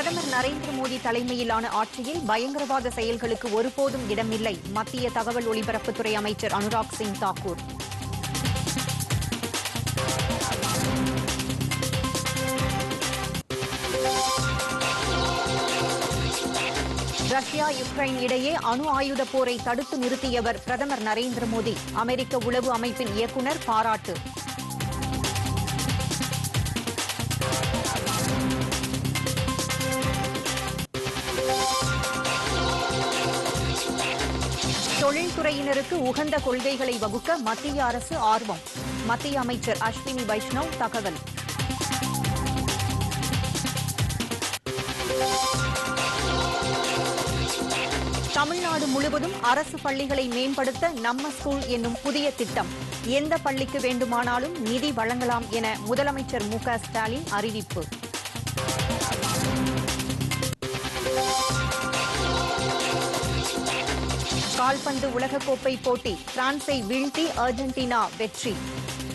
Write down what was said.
பிரதமர் நரேந்திர மோடி தலைமையிலான ஆட்சியில் பயங்கரவாத செயல்களுக்கு ஒருபோதும் இடமில்லை மத்திய தகவல் ஒலிபரப்புத்துறை அமைச்சர் அனுராக் சிங் தாக்கூர் ரஷ்யா யுக்ரைன் இடையே அணு ஆயுத போரை தடுத்து நிறுத்தியவர் பிரதமர் நரேந்திர மோடி அமெரிக்க உளவு அமைப்பின் இயக்குநர் பாராட்டு தொழில்துறையினருக்கு உகந்த கொள்கைகளை வகுக்க மத்திய அரசு ஆர்வம் மத்திய அமைச்சர் அஸ்வினி வைஷ்ணவ் தகவல் தமிழ்நாடு முழுவதும் அரசு பள்ளிகளை மேம்படுத்த நம்ம ஸ்கூல் என்னும் புதிய திட்டம் எந்த பள்ளிக்கு வேண்டுமானாலும் நிதி வழங்கலாம் என முதலமைச்சர் மு க ஸ்டாலின் அறிவிப்பு கால்பந்து உலகக்கோப்பை போட்டி பிரான்சை வீழ்த்தி அர்ஜென்டினா வெற்றி